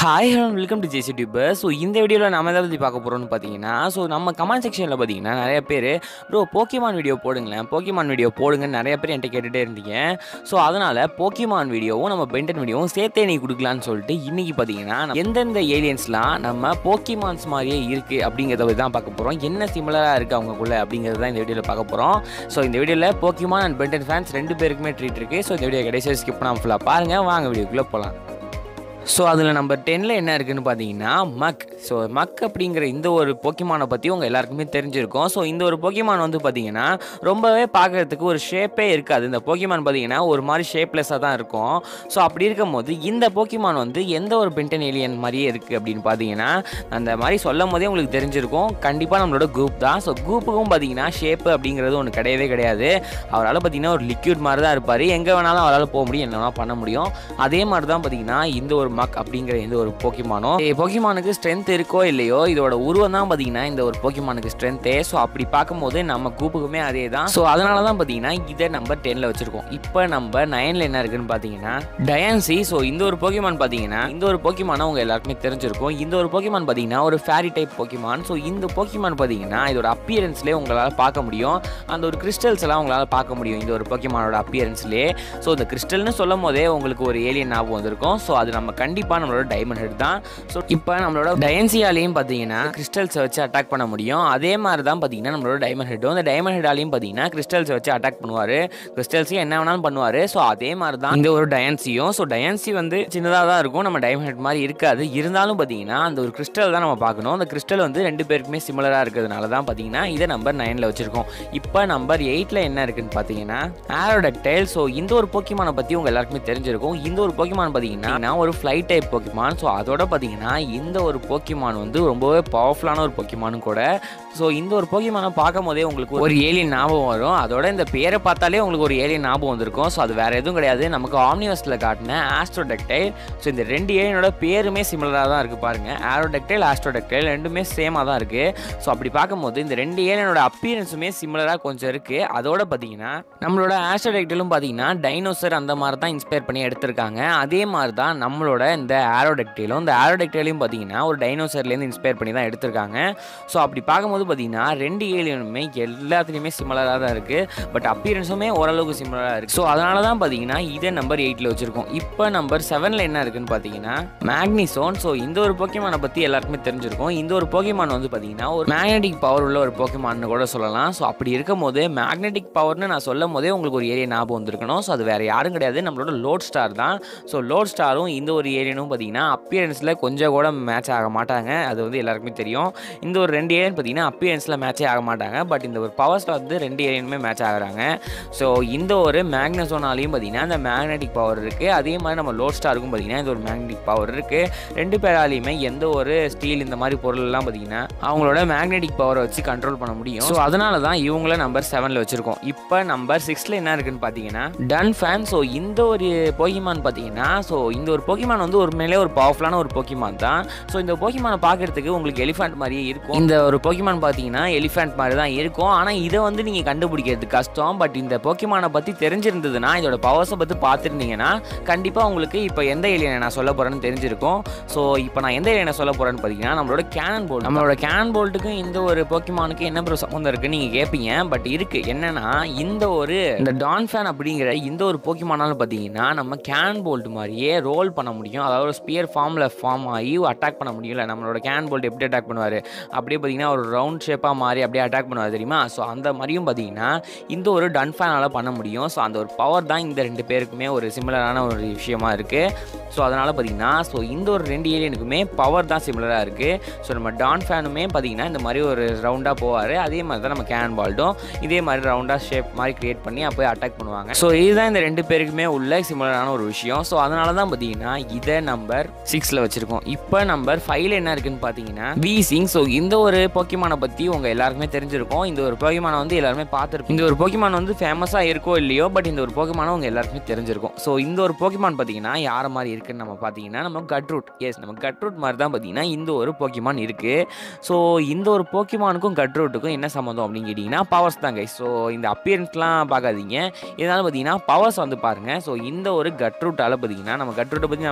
hi hello welcome to JC tuber so இந்த வீடியோவில் நம்ம எதை பற்றி பார்க்க போகிறோம்னு பார்த்தீங்கன்னா ஸோ நம்ம கமெண்ட் செக்ஷனில் பார்த்தீங்கன்னா நிறைய பேர் ப்ரோ போக்கிமான் வீடியோ போடுங்களேன் போக்கிமான் வீடியோ போடுங்கன்னு நிறைய பேர் என்கிட்ட கேட்டுகிட்டே இருந்தீங்க ஸோ அதனால் போக்கிமான் வீடியோவும் நம்ம பென்டன் வீடியோவும் சேர்த்தே நீ கொடுக்கலான்னு சொல்லிட்டு இன்றைக்கி பார்த்தீங்கன்னா எந்தெந்த ஏலியன்ஸ்லாம் நம்ம போக்கிமான்ஸ் மாதிரியே இருக்குது அப்படிங்கிறத பற்றி தான் பார்க்க போகிறோம் என்ன சிமிலராக இருக்குது அவங்களுக்குள்ள அப்படிங்கிறது தான் இந்த வீடியோவில் பார்க்க போகிறோம் ஸோ இந்த வீடியோவில் போக்கிமான் அண்ட் பென்டன் ஃபேன்ஸ் ரெண்டு பேருக்குமே ட்ரீட் இருக்குது ஸோ இந்த வீடியோ கடைசியாக ஸ்கிப் பண்ணாமல் ஃபுல்லாக பாருங்கள் வாங்க வீடியோக்குள்ளே போகலாம் ஸோ அதில் நம்பர் டென்னில் என்ன இருக்குன்னு பார்த்தீங்கன்னா மக் ஸோ மக் அப்படிங்கிற இந்த ஒரு போக்கிமானை பற்றி உங்கள் எல்லாருக்குமே தெரிஞ்சிருக்கும் ஸோ இந்த ஒரு போக்கிமான் வந்து பார்த்தீங்கன்னா ரொம்பவே பார்க்குறதுக்கு ஒரு ஷேப்பே இருக்காது இந்த போக்கிமான் பார்த்தீங்கன்னா ஒரு மாதிரி ஷேப்லெஸ்ஸாக தான் இருக்கும் ஸோ அப்படி இருக்கும்போது இந்த போக்கிமான் வந்து எந்த ஒரு பென்டன் ஏலியன் மாதிரியே இருக்குது அப்படின்னு பார்த்தீங்கன்னா அந்த மாதிரி சொல்லும் போதே உங்களுக்கு தெரிஞ்சிருக்கும் கண்டிப்பாக நம்மளோட குரூப் தான் ஸோ குரூப்புக்கும் பார்த்தீங்கன்னா ஷேப்பு அப்படிங்கிறது ஒன்று கிடையவே கிடையாது அவரால் பார்த்தீங்கன்னா ஒரு லிக்யூட் மாதிரி தான் இருப்பார் எங்கே வேணாலும் அவரால் போக முடியும் என்ன வேணாலும் பண்ண முடியும் அதே மாதிரி தான் பார்த்தீங்கன்னா இந்த ஒரு மக் அப்படிங்கிற இந்த ஒரு போக்கிமானோ போக்கிமானுக்கு ஸ்ட்ரென்த் இருக்கோ இல்லையோ இதோட உருவம் தான் பார்த்தீங்கன்னா இந்த ஒரு போக்கிமானுக்கு ஸ்ட்ரென்த்தே ஸோ அப்படி பார்க்கும்போது நம்ம குரூப்புக்குமே அதே தான் ஸோ அதனால தான் பார்த்தீங்கன்னா இதை நம்பர் டென்னில் வச்சிருக்கோம் இப்போ நம்பர் நைனில் என்ன இருக்குன்னு பார்த்தீங்கன்னா டயான்சி ஸோ இந்த ஒரு போக்கிமான் பார்த்தீங்கன்னா இந்த ஒரு போக்கிமானை உங்க எல்லாருக்குமே தெரிஞ்சிருக்கும் இந்த ஒரு போக்கிமான் பார்த்தீங்கன்னா ஒரு ஃபேரி டைப் போக்கிமான் ஸோ இந்த போக்கிமான் பார்த்தீங்கன்னா இதோட அப்பியரன்ஸ்லேயே உங்களால் பார்க்க முடியும் அந்த ஒரு கிறிஸ்டல்ஸ் எல்லாம் உங்களால் பார்க்க முடியும் இந்த ஒரு போக்கிமானோட அப்பியரன்ஸ்லேயே ஸோ இந்த கிறிஸ்டல்னு சொல்லும் போதே உங்களுக்கு ஒரு ஏலியன் ஞாபகம் வந்திருக்கும் ஸோ அது நம்ம கண்டிப்பாக நம்மளோட டைமண்ட் ஹெட் தான் ஸோ இப்போ நம்மளோட டயன்சியாலையும் பார்த்தீங்கன்னா கிறிஸ்டல்ஸை வச்சு அட்டாக் பண்ண முடியும் அதே மாதிரி தான் பார்த்தீங்கன்னா நம்மளோட டைமண்ட் ஹெட்டும் அந்த டைமண்ட் ஹெட்டாலையும் பார்த்தீங்கன்னா கிறிஸ்டல்ஸை வச்சு அட்டாக் பண்ணுவார் கிறிஸ்டல்ஸையும் என்ன வேணாலும் பண்ணுவார் ஸோ அதே மாதிரி தான் இந்த ஒரு டயன்சியும் ஸோ டயன்சி வந்து சின்னதாக தான் இருக்கும் நம்ம டைமண்ட் ஹெட் மாதிரி இருக்காது இருந்தாலும் பார்த்தீங்கன்னா அந்த ஒரு கிறிஸ்டல் தான் நம்ம பார்க்கணும் அந்த கிறிஸ்டல் வந்து ரெண்டு பேருக்குமே சிமிலராக இருக்கிறதுனால தான் பார்த்தீங்கன்னா இதை நம்பர் நைனில் வச்சிருக்கோம் இப்போ நம்பர் எயிட்டில் என்ன இருக்குன்னு பார்த்தீங்கன்னா ஆரோடக்டைல் ஸோ இந்த ஒரு போக்கிமானை பற்றி உங்கள் எல்லாருக்குமே தெரிஞ்சிருக்கும் இந்த ஒரு போக்கிமான் பார்த்தீங்கன்னா ஒரு ஃப்ளைட் டைப் போக்கிமான் ஸோ அதோட பார்த்தீங்கன்னா இந்த ஒரு போக்கிமான் வந்து ரொம்பவே பவர்ஃபுல்லான ஒரு போக்கிமானும் கூட ஸோ இந்த ஒரு போக்கிமானை பார்க்கும் போதே உங்களுக்கு ஒரு ஏலியன் ஞாபகம் வரும் அதோட இந்த பேரை பார்த்தாலே உங்களுக்கு ஒரு ஏலியன் ஞாபகம் வந்திருக்கும் ஸோ அது வேறு எதுவும் கிடையாது நமக்கு ஆம்னிவர்ஸில் காட்டின ஆஸ்ட்ரோடெக்டைல் ஸோ இந்த ரெண்டு ஏலியனோட பேருமே சிமிலராக தான் இருக்குது பாருங்கள் ஆரோடெக்டைல் ஆஸ்ட்ரோடெக்டைல் ரெண்டுமே சேமாக தான் இருக்குது ஸோ அப்படி பார்க்கும்போது இந்த ரெண்டு ஏலியனோட அப்பியரன்ஸுமே சிமிலராக கொஞ்சம் இருக்குது அதோட பார்த்தீங்கன்னா நம்மளோட ஆஸ்ட்ரோடெக்டைலும் பார்த்தீங்கன்னா டைனோசர் அந்த மாதிரி தான் இன்ஸ்பயர் பண்ணி எடுத்திருக்காங்க அதே மாதிரி தான் நம்மளோட இந்த ஆரோடெக்டைலும் இந்த ஆரோடெக்டைலையும் பார்த்தீங்கன்னா ஒரு டைனோசர்லேருந்து இன்ஸ்பயர் பண்ணி தான் எடுத்திருக்காங்க ஸோ அப்படி பார்க்கும்போது பார்த்தீங்கன்னா ரெண்டு ஏலியனுமே எல்லாத்துலேயுமே சிமிலராக தான் இருக்குது பட் அப்பியரன்ஸுமே ஓரளவுக்கு சிமிலராக இருக்குது ஸோ அதனால தான் பார்த்தீங்கன்னா இதே நம்பர் எயிட்டில் வச்சுருக்கோம் இப்போ நம்பர் செவனில் என்ன இருக்குன்னு பார்த்தீங்கன்னா மேக்னிசோன் ஸோ இந்த ஒரு போக்கிமானை பற்றி எல்லாருக்குமே தெரிஞ்சிருக்கும் இந்த ஒரு போக்கிமான் வந்து பார்த்தீங்கன்னா ஒரு மேக்னெட்டிக் பவர் உள்ள ஒரு போக்கிமான்னு கூட சொல்லலாம் ஸோ அப்படி இருக்கும் போது மேக்னெட்டிக் பவர்னு நான் சொல்லும் போதே உங்களுக்கு ஒரு ஏரியா ஞாபகம் வந்திருக்கணும் ஸோ அது வேறு யாரும் கிடையாது நம்மளோட லோட் ஸ்டார் தான் ஸோ லோட் ஸ்டாரும் இந்த ஒரு ஏரியனும் பார்த்தீங்கன்னா அப்பியரன்ஸில் கொஞ்சம் கூட மேட்ச் ஆக மாட்டாங்க அது வந்து எல்லாருக்குமே தெரியும் இந்த ஒரு ரெண்டு ஏரியன் பார்த்தீங்கன்னா அப்பியரன்ஸில் மேட்சே ஆக மாட்டாங்க பட் இந்த ஒரு பவர் ஸ்டார் வந்து ரெண்டு ஏரியனுமே மேட்ச் ஆகுறாங்க ஸோ இந்த ஒரு மேக்னசோனாலையும் பார்த்தீங்கன்னா இந்த மேக்னெட்டிக் பவர் இருக்குது அதே மாதிரி நம்ம லோட் ஸ்டாருக்கும் பார்த்தீங்கன்னா இந்த ஒரு மேக்னெட்டிக் பவர் இருக்குது ரெண்டு பேராலையுமே எந்த ஒரு ஸ்டீல் இந்த மாதிரி பொருள்லாம் பார்த்தீங்கன்னா அவங்களோட மேக்னெட்டிக் பவரை வச்சு கண்ட்ரோல் பண்ண முடியும் ஸோ அதனால தான் இவங்கள நம்பர் செவனில் வச்சுருக்கோம் இப்போ நம்பர் சிக்ஸில் என்ன இருக்குன்னு பார்த்தீங்கன்னா டன் ஃபேன் ஸோ இந்த ஒரு போகிமான் பார்த்தீங்கன்னா ஸோ இந்த ஒரு போகிமான் வந்து ஒரு மேலே ஒரு பவர்ஃபுல்லான ஒரு போக்கிமான் தான் ஸோ இந்த போக்கிமானை பார்க்கறதுக்கு உங்களுக்கு எலிஃபண்ட் மாதிரியே இருக்கும் இந்த ஒரு போக்கிமான் பார்த்தீங்கன்னா எலிஃபண்ட் மாதிரி தான் இருக்கும் ஆனால் இதை வந்து நீங்கள் கண்டுபிடிக்கிறது கஷ்டம் பட் இந்த போக்கிமானை பற்றி தெரிஞ்சிருந்ததுன்னா இதோட பவர்ஸை பற்றி பார்த்துருந்தீங்கன்னா கண்டிப்பாக உங்களுக்கு இப்போ எந்த ஏலியனை நான் சொல்ல போகிறேன்னு தெரிஞ்சிருக்கும் ஸோ இப்போ நான் எந்த ஏலியனை சொல்ல போகிறேன்னு பார்த்தீங்கன்னா நம்மளோட கேனன் போல்ட் நம்மளோட கேனன் போல்ட்டுக்கும் இந்த ஒரு போக்கிமானுக்கு என்ன ப்ரோ சம்மந்தம் இருக்குன்னு நீங்கள் கேட்பீங்க பட் இருக்குது என்னன்னா இந்த ஒரு இந்த டான் ஃபேன் அப்படிங்கிற இந்த ஒரு போக்கிமானாலும் பார்த்தீங்கன்னா நம்ம கேன் போல்ட் மாதிரியே ரோல் பண்ண முடியும் அதாவது ஒரு ஸ்பியர் ஃபார்மில் ஃபார்ம் ஆகி அட்டாக் பண்ண முடியல நம்மளோட கேன் போல்ட் எப்படி அட்டாக் பண்ணுவார் அப்படியே பார்த்தீங்கன்னா ஒரு ரவுண்ட் ஷேப்பாக மாறி அப்படியே அட்டாக் பண்ணுவார் தெரியுமா ஸோ அந்த மாதிரியும் பார்த்தீங்கன்னா இந்த ஒரு டன் ஃபேனால் பண்ண முடியும் ஸோ அந்த ஒரு பவர் தான் இந்த ரெண்டு பேருக்குமே ஒரு சிமிலரான ஒரு விஷயமா இருக்குது ஸோ அதனால் பார்த்தீங்கன்னா ஸோ இந்த ஒரு ரெண்டு ஏலியனுக்குமே பவர் தான் சிமிலராக இருக்குது ஸோ நம்ம டான் ஃபேனுமே பார்த்தீங்கன்னா இந்த மாதிரி ஒரு ரவுண்டாக போவார் அதே மாதிரி தான் நம்ம கேன் பால்ட்டும் இதே மாதிரி ரவுண்டாக ஷேப் மாதிரி கிரியேட் பண்ணி அப்போயே அட்டாக் பண்ணுவாங்க ஸோ இதுதான் இந்த ரெண்டு பேருக்குமே உள்ள சிமிலரான ஒரு விஷயம் ஸோ அதனால தான் பார்த்தீங்கன்னா இதை நம்பர் சிக்ஸில் வச்சுருக்கோம் இப்போ நம்பர் ஃபைவ்ல என்ன இருக்குன்னு பார்த்தீங்கன்னா வீசிங் ஸோ இந்த ஒரு போக்கிமானை பற்றி உங்கள் எல்லாருக்குமே தெரிஞ்சிருக்கும் இந்த ஒரு போக்கிமானை வந்து எல்லாருமே பார்த்துருப்போம் இந்த ஒரு போக்கிமான் வந்து ஃபேமஸாக இருக்கோ இல்லையோ பட் இந்த ஒரு போக்கிமானை உங்கள் எல்லாருக்குமே தெரிஞ்சிருக்கும் ஸோ இந்த ஒரு போக்கிமான் பார்த்தீங்கன்னா யார மாதிரி இருக்குன்னு நம்ம பார்த்தீங்கன்னா நம்ம கட்ரூட் எஸ் நம்ம கட்ரூட் மாதிரி தான் பார்த்தீங்கன்னா இந்த ஒரு போக்கிமான் இருக்குது ஸோ இந்த ஒரு போக்கிமானுக்கும் கட்ரூட்டுக்கும் என்ன சம்மந்தம் அப்படின்னு கேட்டிங்கன்னா பவர்ஸ் தான் கைஸ் ஸோ இந்த அப்பியரன்ஸ்லாம் பார்க்காதீங்க இதனால பார்த்தீங்கன்னா பவர்ஸ் வந்து பாருங்கள் ஸோ இந்த ஒரு கட்ரூட்டால் பார்த்தீங்கன்னா நம்ம கட்ரூட்டை பற்றி நமக்கு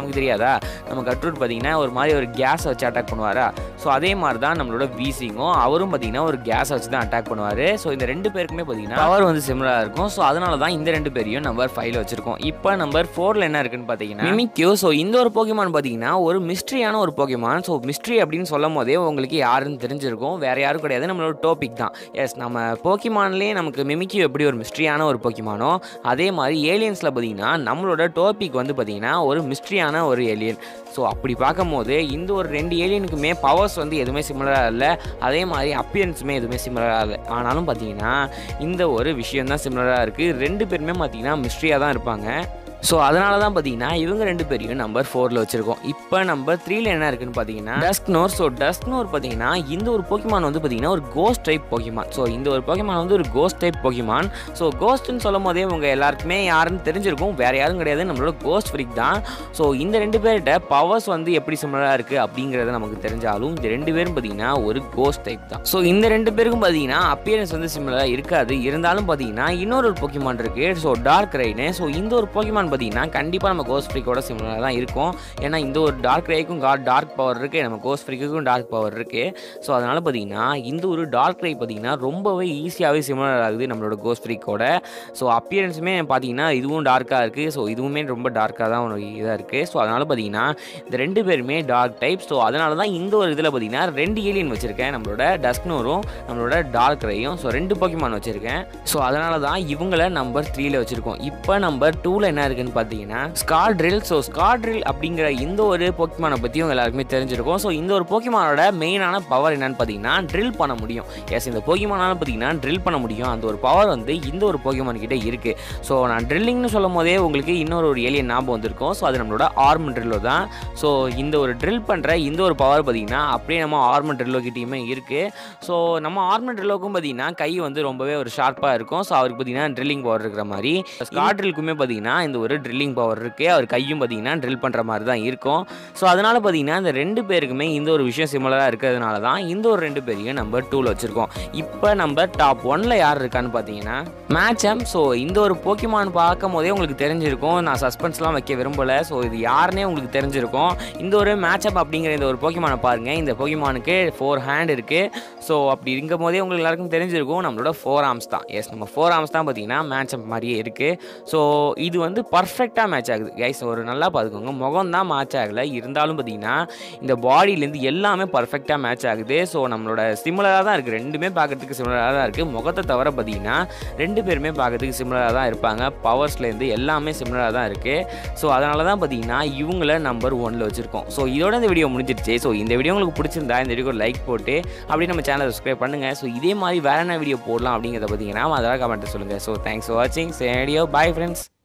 நமக்கு தெரியாதா நம்ம கட்ரூட் பார்த்தீங்கன்னா ஒரு மாதிரி ஒரு கேஸ் வச்சு அட்டாக் பண்ணுவாரா ஸோ அதே மாதிரி தான் நம்மளோட வீசிங்கும் அவரும் பார்த்தீங்கன்னா ஒரு கேஸ் வச்சு தான் அட்டாக் பண்ணுவார் ஸோ இந்த ரெண்டு பேருக்குமே பார்த்தீங்கன்னா பவர் வந்து சிமிலராக இருக்கும் ஸோ அதனால தான் இந்த ரெண்டு பேரையும் நம்பர் ஃபைவ்ல வச்சிருக்கோம் இப்போ நம்பர் ஃபோரில் என்ன இருக்குன்னு பார்த்தீங்கன்னா மிமிக்யூ ஸோ இந்த ஒரு போக்கிமான் பார்த்தீங்கன்னா ஒரு மிஸ்ட்ரியான ஒரு போக்கிமான் ஸோ மிஸ்ட்ரி அப்படின்னு சொல்லும் போதே உங்களுக்கு யாருன்னு தெரிஞ்சிருக்கும் வேற யாரும் கிடையாது நம்மளோட டாபிக் தான் எஸ் நம்ம போக்கிமான்லேயே நமக்கு மிமிக்யூ எப்படி ஒரு மிஸ்ட்ரியான ஒரு போக்கிமானோ அதே மாதிரி ஏலியன்ஸில் பார்த்தீங்கன்னா நம்மளோட டாபிக் வந்து பார்த்தீங்கன்னா ஒரு மிஸ்ட்ரியான ஒரு ஏலியன் ஸோ அப்படி பார்க்கும்போது இந்த ஒரு ரெண்டு ஏலியனுக்குமே பவர்ஸ் வந்து எதுவுமே சிமிலராக இல்லை அதே மாதிரி அப்பியரன்ஸுமே எதுவுமே சிமிலராக இல்லை ஆனாலும் பார்த்தீங்கன்னா இந்த ஒரு விஷயம் தான் சிமிலராக இருக்குது ரெண்டு பேருமே பார்த்தீங்கன்னா மிஸ்ட்ரியாக தான் இருப்பாங்க ஸோ அதனால தான் பார்த்தீங்கன்னா இவங்க ரெண்டு பேரையும் நம்பர் ஃபோரில் வச்சுருக்கோம் இப்போ நம்பர் த்ரீல என்ன இருக்குன்னு பார்த்தீங்கன்னா டஸ்க்னோர் ஸோ டஸ்க்னோர் பார்த்தீங்கன்னா இந்த ஒரு போக்கிமான் வந்து பார்த்தீங்கன்னா ஒரு கோஸ்ட் டைப் போக்கிமான் ஸோ இந்த ஒரு போக்கிமான் வந்து ஒரு கோஸ்ட் டைப் போக்கிமான் ஸோ கோஸ்ட்னு சொல்லும் போதே உங்க எல்லாருக்குமே யாருன்னு தெரிஞ்சிருக்கும் வேற யாரும் கிடையாது நம்மளோட கோஸ்ட் ஃப்ரிக் தான் ஸோ இந்த ரெண்டு பேர்கிட்ட பவர்ஸ் வந்து எப்படி சிமிலராக இருக்குது அப்படிங்கிறது நமக்கு தெரிஞ்சாலும் இந்த ரெண்டு பேரும் பார்த்தீங்கன்னா ஒரு கோஸ்ட் டைப் தான் ஸோ இந்த ரெண்டு பேருக்கும் பார்த்தீங்கன்னா அப்பியரன்ஸ் வந்து சிமிலராக இருக்காது இருந்தாலும் பார்த்தீங்கன்னா இன்னொரு ஒரு போக்கிமான் இருக்கு ஸோ டார்க் ரைனு ஸோ இந்த ஒரு போக்கிமான் பார்த்தீங்கன்னா கண்டிப்பாக நம்ம கோஸ்ட் ஃப்ரிக்கோட சிமிலராக தான் இருக்கும் ஏன்னா இந்த ஒரு டார்க் ரேக்கும் டார்க் பவர் இருக்குது நம்ம கோஸ்ட் ஃப்ரிக்குக்கும் டார்க் பவர் இருக்குது ஸோ அதனால் பார்த்தீங்கன்னா இந்த ஒரு டார்க் ரே பார்த்தீங்கன்னா ரொம்பவே ஈஸியாகவே சிமிலர் ஆகுது நம்மளோட கோஸ்ட் ஃப்ரிக்கோட ஸோ அப்பியரன்ஸுமே பார்த்தீங்கன்னா இதுவும் டார்க்காக இருக்குது ஸோ இதுவுமே ரொம்ப டார்க்காக தான் ஒரு இதாக இருக்குது ஸோ அதனால் பார்த்தீங்கன்னா இந்த ரெண்டு பேருமே டார்க் டைப் ஸோ அதனால தான் இந்த ஒரு இதில் பார்த்தீங்கன்னா ரெண்டு ஏலியன் வச்சுருக்கேன் நம்மளோட டஸ்க்னோரும் நம்மளோட டார்க் ரேயும் ஸோ ரெண்டு போக்கிமான் வச்சுருக்கேன் ஸோ அதனால தான் இவங்கள நம்பர் த்ரீல வச்சுருக்கோம் இப்போ நம்பர் டூவில் என்ன இருக்குன்னு பார்த்தீங்கன்னா ஸ்காட்ரில் ஸோ ஸ்காட்ரில் அப்படிங்கிற இந்த ஒரு போக்கிமானை பற்றியும் எல்லாருக்குமே தெரிஞ்சிருக்கும் ஸோ இந்த ஒரு போக்கிமானோட மெயினான பவர் என்னன்னு பார்த்தீங்கன்னா ட்ரில் பண்ண முடியும் எஸ் இந்த போக்கிமானால பார்த்தீங்கன்னா ட்ரில் பண்ண முடியும் அந்த ஒரு பவர் வந்து இந்த ஒரு போக்கிமான் கிட்ட இருக்குது ஸோ நான் ட்ரில்லிங்னு சொல்லும் போதே உங்களுக்கு இன்னொரு ஒரு ஏலியன் ஞாபகம் வந்திருக்கும் ஸோ அது நம்மளோட ஆர்மன் ட்ரில்லோ தான் ஸோ இந்த ஒரு ட்ரில் பண்ணுற இந்த ஒரு பவர் பார்த்தீங்கன்னா அப்படியே நம்ம ஆர்மன் ட்ரில்லோ கிட்டேயுமே இருக்குது ஸோ நம்ம ஆர்மன் ட்ரில்லோக்கும் பார்த்தீங்கன்னா கை வந்து ரொம்பவே ஒரு ஷார்ப்பாக இருக்கும் ஸோ அவருக்கு பார்த்தீங்கன்னா ட்ரில்லிங் பவர் இருக்கிற மாதிரி ஸ்காட்ரிலுக்குமே பார்த்தீங்கன்னா இந்த ஒரு ட்ரில்லிங் பவர் இருக்குது அவர் கையும் பார்த்தீங்கன்னா ட்ரில் பண்ணுற மாதிரி தான் இருக்கும் ஸோ அதனால் பார்த்தீங்கன்னா இந்த ரெண்டு பேருக்குமே இந்த ஒரு விஷயம் சிமிலராக இருக்கிறதுனால தான் இந்த ஒரு ரெண்டு பேரையும் நம்பர் டூவில் வச்சுருக்கோம் இப்போ நம்பர் டாப் ஒன்ல யார் இருக்கான்னு பார்த்தீங்கன்னா மேட்சம் ஸோ இந்த ஒரு போக்கிமான் பார்க்கும் போதே உங்களுக்கு தெரிஞ்சிருக்கும் நான் சஸ்பென்ஸ்லாம் வைக்க விரும்பலை ஸோ இது யாருன்னே உங்களுக்கு தெரிஞ்சிருக்கும் இந்த ஒரு மேட்சப் அப்படிங்கிற இந்த ஒரு போக்கிமானை பாருங்கள் இந்த போக்கிமானுக்கு ஃபோர் ஹேண்ட் இருக்குது ஸோ அப்படி இருக்கும் போதே உங்களுக்கு எல்லாருக்கும் தெரிஞ்சிருக்கும் நம்மளோட ஃபோர் ஆர்ம்ஸ் தான் எஸ் நம்ம ஃபோர் ஆர்ம்ஸ் தான் பார்த்தீங்கன்னா மேட்சப் மாதிரியே இருக்குது ஸோ இது வந்து பர்ஃபெக்டாக மேட்ச் ஆகுது கைஸ் ஒரு நல்லா பார்த்துக்கோங்க முகம் தான் மேட்ச் ஆகலை இருந்தாலும் பார்த்தீங்கன்னா இந்த பாடியிலேருந்து எல்லாமே பர்ஃபெக்டாக மேட்ச் ஆகுது ஸோ நம்மளோட சிமிலராக தான் இருக்குது ரெண்டுமே பார்க்கறதுக்கு சிமிலராக தான் இருக்குது முகத்தை தவிர பார்த்தீங்கன்னா ரெண்டு பேருமே பார்க்கறதுக்கு சிமிலராக தான் இருப்பாங்க பவர்ஸ்லேருந்து எல்லாமே சிமிலராக தான் இருக்குது ஸோ அதனால தான் பார்த்தீங்கன்னா இவங்கள நம்பர் ஒன்ல வச்சுருக்கோம் ஸோ இதோட இந்த வீடியோ முடிஞ்சிருச்சு ஸோ இந்த வீடியோ உங்களுக்கு பிடிச்சிருந்தா இந்த வீடியோ லைக் போட்டு அப்படியே நம்ம சேனலை சப்ஸ்கிரைப் பண்ணுங்கள் ஸோ இதே மாதிரி வேற என்ன வீடியோ போடலாம் அப்படிங்கிறத பார்த்தீங்கன்னா அதெல்லாம் கமெண்ட்டை சொல்லுங்கள் ஸோ தேங்க்ஸ் ஃபார் வாட்சிங் வீடியோ பாய் ஃப்ரெண்ட்ஸ்